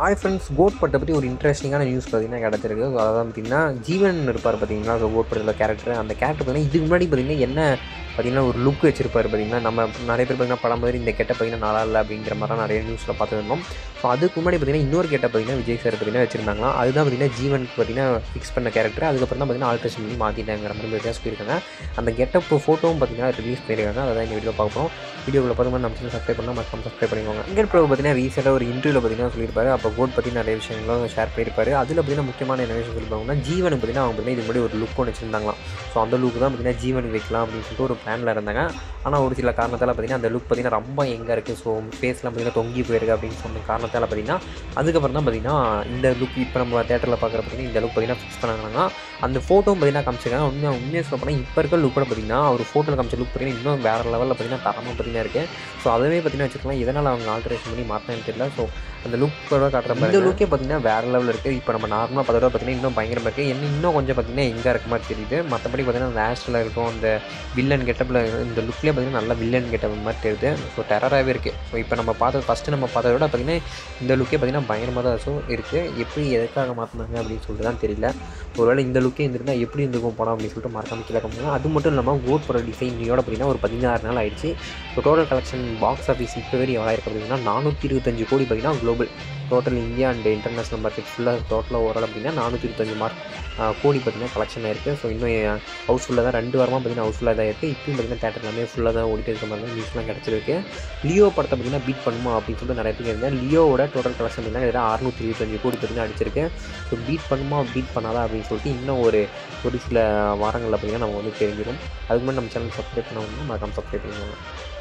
hi friends code படத்தை பற்றி ஒரு இன்ட்ரெஸ்டிங்கான நியூஸ் பார்த்தீங்கன்னா கிடச்சிருக்கு ஸோ அதான் பார்த்தீங்கன்னா ஜீவன் இருப்பார் பார்த்தீங்களா ஸோ கோட் படத்தில் கேரக்டர் அந்த கேரக்டர் பார்த்தீங்கன்னா இதுக்கு முன்னாடி பார்த்தீங்கன்னா என்ன பார்த்தீங்கன்னா ஒரு லுக் வச்சிருப்பாரு பார்த்தீங்கன்னா நம்ம நிறைய பேர் பார்த்தீங்கன்னா படம் மாதிரி இந்த கெட்ட பார்த்தீங்கன்னா நல்லா இல்லை அப்படிங்கிற மாதிரிலாம் நிறைய நியூஸில் பார்த்துருந்தோம் ஸோ அதுக்கு முன்னாடி பார்த்தீங்கன்னா இன்னொரு கெட்ட பார்த்தீங்கன்னா விஜய் சார் பார்த்தீங்கன்னா வச்சிருந்தாங்களா அதுதான் பார்த்தீங்கன்னா ஜீவனுக்கு பார்த்தீங்கன்னா ஃபிக்ஸ் பண்ண கேரக்டர் அதுக்கப்புறம் தான் பார்த்தீங்கன்னா ஆல்ட்ரேஷன் பண்ணி மாற்றிட்டாங்கிற மாதிரி பார்த்தீங்கன்னா சொல்லியிருக்காங்க அந்த கெட்டப் ஃபோட்டோவும் பார்த்தீங்கன்னா ரிலீஸ் பண்ணியிருக்காங்க அதை தான் இந்த வீடியோ பார்க்க போகிறோம் வீடியோவில் பார்த்து நம்ம சேனல் சப்ஸ்கிரைப் பண்ணால் மறக்காம சப்ஸ்கிரைப் பண்ணிக்கோங்க இங்கே ப்ரோ பார்த்தீங்கன்னா ரீசெண்டாக ஒரு இன்டர்வியூவில் பார்த்தீங்கன்னா சொல்லியிருப்பாரு அப்போ கோட் பற்றி நிறைய விஷயங்களும் ஷேர் பண்ணியிருப்பாரு அதில் பார்த்தீங்கன்னா முக்கியமான என்ன விஷயம் சொல்லியிருப்பாங்கன்னா ஜீவனுக்கு பார்த்தீங்கன்னா அவங்க பார்த்தீங்கன்னா இது முன்னாடி ஒரு லுக் ஒன்று வச்சிருந்தாங்களாம் ஸோ அந்த லுக் தான் பார்த்தீங்கன்னா ஜீவனுக்கு வைக்கலாம் அப்படின்னு சொல்லிட்டு ஒரு பிளானில் இருந்தாங்க ஆனால் ஒரு சில காரணத்தால் பார்த்தீங்கன்னா அந்த லுக் பார்த்தீங்கன்னா ரொம்ப எங்கே இருக்குது ஸோ ஃபேஸ்லாம் பார்த்தீங்கன்னா தொங்கி போயிருக்கு அப்படின்னு சொன்ன காரணத்தால் பார்த்தீங்கன்னா அதுக்கப்புறம் தான் பார்த்தீங்கன்னா இந்த லுக் இப்போ நம்ம தேட்டரில் பார்க்குற பார்த்தீங்கன்னா இந்த லுக் பார்த்தீங்கன்னா ஃபிக்ஸ் பண்ணாங்கன்னா அந்த ஃபோட்டோவும் பார்த்தீங்கன்னா காமிச்சிருக்காங்க உண்மையாக உண்மையாக சொல்ல போனால் இப்போ இருக்க லுக்கோட பார்த்தீங்கன்னா ஒரு ஃபோட்டோவில் காமிச்ச லுக் பார்த்தீங்கன்னா இன்னும் வேறு லெவலில் பார்த்தீங்கன்னா தரமாக பார்த்தீங்கன்னா இருக்குது ஸோ அதுவே பார்த்தீங்கன்னா வச்சுக்கலாம் இதனால் அவங்க ஆல்ட்ரேஷன் பண்ணி மாற்றினு தெரியல ஸோ அந்த லுக்கோட காட்டுற மாதிரி இந்த லுக்கே பார்த்தீங்கன்னா வேறு லெவலில் இருக்குது இப்போ நம்ம நார்மலாக பார்த்தோட பார்த்தீங்கன்னா இன்னும் பயங்கரமாக இருக்குது என்ன இன்னும் கொஞ்சம் பார்த்தீங்கன்னா எங்கே இருக்க மாதிரி தெரியுது மற்றபடி பார்த்தீங்கன்னா அந்த ஆஸ்டில் இருக்கும் அந்த வில்லன் கெட்டப்பில் இந்த லுக்லேயே பார்த்தீங்கன்னா நல்ல வில்லன் கெட்டப் மாதிரி தெரியுது ஸோ டெரராகவே இருக்குது ஸோ இப்போ நம்ம பார்த்தது ஃபஸ்ட்டு நம்ம பார்த்ததை விட பார்த்தீங்கன்னா இந்த லுக்கே பார்த்தீங்கன்னா பயங்கரமாக தான் ஸோ இருக்குது எப்படி எதுக்காக மாற்றினாங்க அப்படின்னு சொல்லிட்டு தான் தெரியல ஒருவேளை இந்த லுக்கே இருந்திருந்தால் எப்படி இருந்திருக்கும் படம் அப்படின்னு சொல்லிட்டு மறக்காம கீழே கம்மிங்க அது மட்டும் இல்லாமல் கோட் படம் டிசைன் இன்னையோட பார்த்தீங்கன்னா ஒரு பதினாறு நாள் ஆயிடுச்சு so total collection box office இப்போ வரை எவ்வளோ இருக்குது பார்த்தீங்கன்னா நானூற்றி இருபத்தஞ்சு கோடி பார்த்தீங்கன்னா global total India and international market ஃபுல்லாக டோட்டலாக ஓரளவு அப்படின்னா நானூற்றி இருபத்தஞ்சு மார்க் கோடி பார்த்தீங்கன்னா கலெக்ஷன் ஆயிருக்கு ஸோ இன்னும் ஹவுஸ்ஃபுல்லாக தான் ரெண்டு வாரமாக பார்த்தீங்கன்னா ஹவுஸ்ஃபுல்லாக தான் இருக்குது இப்பயும் பார்த்தீங்கன்னா தேட்டர் எல்லாமே ஃபுல்லாக தான் ஓடிட்டு இருக்க மாதிரி தான் நியூஸ்லாம் கிடச்சிருக்கு லியோ படத்தை பார்த்தீங்கன்னா பீட் பண்ணுமா அப்படின்னு சொல்லிட்டு நிறைய பேர் இருந்தேன் லியோவோட டோட்டல் கலெக்ஷன் பார்த்தீங்கன்னா இதில் அறுநூற்றி இருபத்தஞ்சு கோடி பார்த்தீங்கன்னா அடிச்சிருக்கு ஸோ பீட் பண்ணுமா பீட் பண்ணாதா அப்படின்னு சொல்லிட்டு இன்னும் ஒரு ஒரு சில வாரங்களில் பார்த்தீங்கன்னா நம்ம வந்து தெரிஞ்சிடும் அதுக்கு முன்னாடி நம்ம சேனல் சப்ஸ்கிரைப் பண்ண மறக்காம சப்ஸ்கிரைப் பண்ணுவாங்க